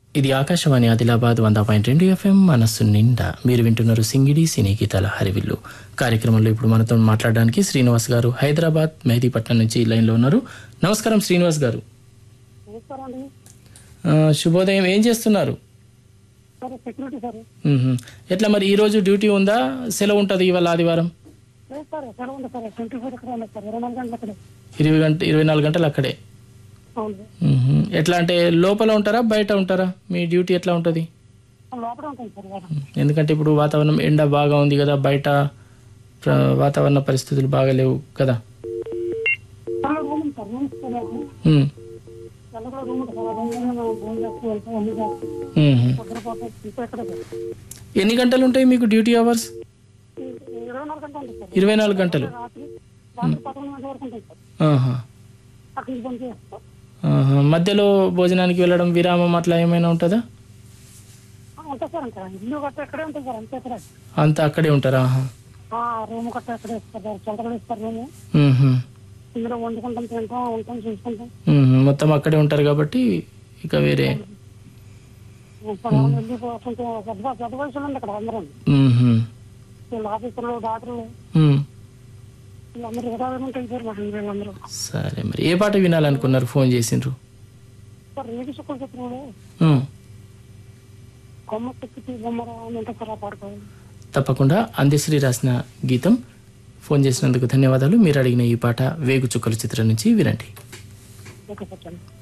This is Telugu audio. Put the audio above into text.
ఇది ఆకాశవాణి ఆదిలాబాద్ వంద పాయింట్ రెండు ఎఫ్ఎం మనస్సు నిండా మీరు వింటున్నారు సింగిడి సినీ గీతాల హరివిల్లు కార్యక్రమంలో ఇప్పుడు మనతో మాట్లాడడానికి శ్రీనివాస్ గారు హైదరాబాద్ మెహదీపట్నం నుంచి లైన్లో ఉన్నారు నమస్కారం శ్రీనివాస్ గారు నమస్కారం ఆ, శుభోదయం ఏం చేస్తున్నారు సార్ సెక్యూరిటీ సార్ మ్మ్హ. ఎట్లా మరి ఈ రోజు డ్యూటీ ఉందా సెలవు ఉంటుంది ఇవాళ ఆదివారం లేదు సార్ సెలవు ఉంది సార్ ట్వంటీ ఫోర్ ఇక్కడ ఉంది సార్ ఇరవై నాలుగు గంటలు అక్కడే ఇరవై గంట ఇరవై నాలుగు గంటలు అక్కడే అవును సార్. మ్మ్హ. ఎట్లా అంటే లోపల ఉంటారా బయట ఉంటారా మీ డ్యూటీ ఎట్లా ఉంటుంది లోపల ఉంటుంది సార్ వాడు ఎందుకంటే ఇప్పుడు వాతావరణం ఎండ బాగా ఉంది కదా బయట ప్ర- వాతావరణ పరిస్థితులు బాగా లేవు కదా సార్ రూమ్ ఉంది సార్ రూమ్ ఇస్తే నాకు మ్మ్. తెల్ల కూడా రూమ్ ఉంది సార్ ఆ రూమ్ లో మేము ఫోన్ చేస్తూ వెళ్తాం అన్ని చేస్తాం మ్మ్హ. పొద్దునపోతే ఇంకా ఎక్కడ సార్ ఎన్ని గంటలు ఉంటాయి మీకు డ్యూటీ అవర్స్ ఈ- ఈ ఇరవై నాలుగు గంటలు ఉంటుంది సార్ ఇరవై నాలుగు గంటలు రాత్రి రాత్రి పదకొండు గంటల వరకు ఉంటుంది సార్ ఆహా. అక్కడి నుంచి పని చేస్తాం ఆహా. మధ్యలో భోజనానికి వెళ్ళడం విరామం అట్లా ఏమైనా ఉంటుందా ఉంటుంది సార్ ఇంకా ఇల్లు గట్ట ఎక్కడే ఉంటుంది సార్ అంతే ఇక్కడ అంతా అక్కడే ఉంటారా ఆహా. ఆ రూమ్ గట్ట ఎక్కడే ఇస్తారు సార్ చెంతలు ఇస్తారు రూము మ్మ్హ. ఇందులో వండుకుంటాం తింటాం ఉంటాం చూసుకుంటాం మ్మ్హ. మొత్తం అక్కడే ఉంటారు కాబట్టి ఇక వేరే ఇప్పుడు వెళ్ళి కొంచెం పెద్ద పెద్ద వయసులో ఉంది ఇక్కడ అందరూ మ్మ్హ. వీళ్ళ ఆఫీసర్లు డాక్టర్లు మ్మ్. వీళ్ళందరూ రిటైర్మెంట్ అయిపోయారు మాకు వీళ్ళందరూ సరే మరి ఏ పాట వినాలనుకున్నారు ఫోన్ చేసిండ్రు సార్ రేగి చుక్కలు చెప్పినప్పుడు మ్మ్. కొమ్మ చెక్కి బొమ్మరా అని ఉంటుంది సార్ ఆ పాడుకోవాలి తప్పకుండా అందశ్రీ రాసిన గీతం ఫోన్ చేసినందుకు ధన్యవాదాలు మీరు అడిగిన ఈ పాట వేగు చుక్కల చిత్రం నుంచి వినండి ఓకే సార్